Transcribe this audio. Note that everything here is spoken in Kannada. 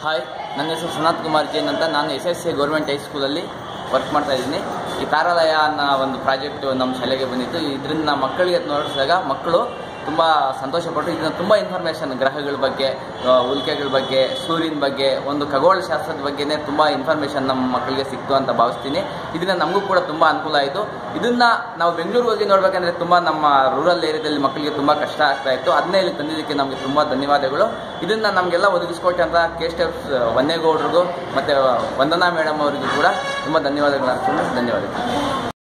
ಹಾಯ್ ನನ್ನ ಹೆಸರು ಸನತ್ ಕುಮಾರ್ ಜೈನ್ ಅಂತ ನಾನು ಎಸ್ ಎಸ್ ಸಿ ಗೌರ್ಮೆಂಟ್ ಹೈಸ್ಕೂಲಲ್ಲಿ ವರ್ಕ್ ಮಾಡ್ತಾ ಇದ್ದೀನಿ ಈ ತಾರಾಲಯ ಅನ್ನೋ ಒಂದು ಪ್ರಾಜೆಕ್ಟ್ ನಮ್ಮ ಶಾಲೆಗೆ ಬಂದಿತ್ತು ಇದರಿಂದ ಮಕ್ಕಳಿಗೆ ನೋಡಿಸಿದಾಗ ಮಕ್ಕಳು ತುಂಬ ಸಂತೋಷಪಟ್ಟು ಇದನ್ನ ತುಂಬ ಇನ್ಫಾರ್ಮೇಷನ್ ಗ್ರಹಗಳ ಬಗ್ಗೆ ಆ, ಉಲ್ಕೆಗಳ ಬಗ್ಗೆ ಸೂರ್ಯನ ಬಗ್ಗೆ ಒಂದು ಖಗೋಳ ಶಾಸ್ತ್ರದ ಬಗ್ಗೆನೇ ತುಂಬ ಇನ್ಫಾರ್ಮೇಷನ್ ನಮ್ಮ ಮಕ್ಕಳಿಗೆ ಸಿಕ್ತು ಅಂತ ಭಾವಿಸ್ತೀನಿ ಇದರಿಂದ ನಮಗೂ ಕೂಡ ತುಂಬ ಅನುಕೂಲ ಆಯಿತು ಇದನ್ನ ನಾವು ಬೆಂಗಳೂರು ಹೋಗಿ ನೋಡ್ಬೇಕಂದ್ರೆ ತುಂಬ ನಮ್ಮ ರೂರಲ್ ಏರಿಯಾದಲ್ಲಿ ಮಕ್ಕಳಿಗೆ ತುಂಬ ಕಷ್ಟ ಆಗ್ತಾ ಇತ್ತು ಅದನ್ನೇ ಇಲ್ಲಿ ತಂದಿದ್ದಕ್ಕೆ ನಮಗೆ ತುಂಬ ಧನ್ಯವಾದಗಳು ಇದನ್ನ ನಮಗೆಲ್ಲ ಒದಗಿಸ್ಕೊಟ್ಟಂತ ಕೆ ಸ್ಟೆಪ್ಸ್ ವನ್ನೇಗೌಡರಿಗೂ ಮತ್ತು ವಂದನಾ ಮೇಡಮ್ ಅವರಿಗೂ ಕೂಡ ತುಂಬ ಧನ್ಯವಾದಗಳು ಅನ್ಕೊಂಡು ಧನ್ಯವಾದಗಳು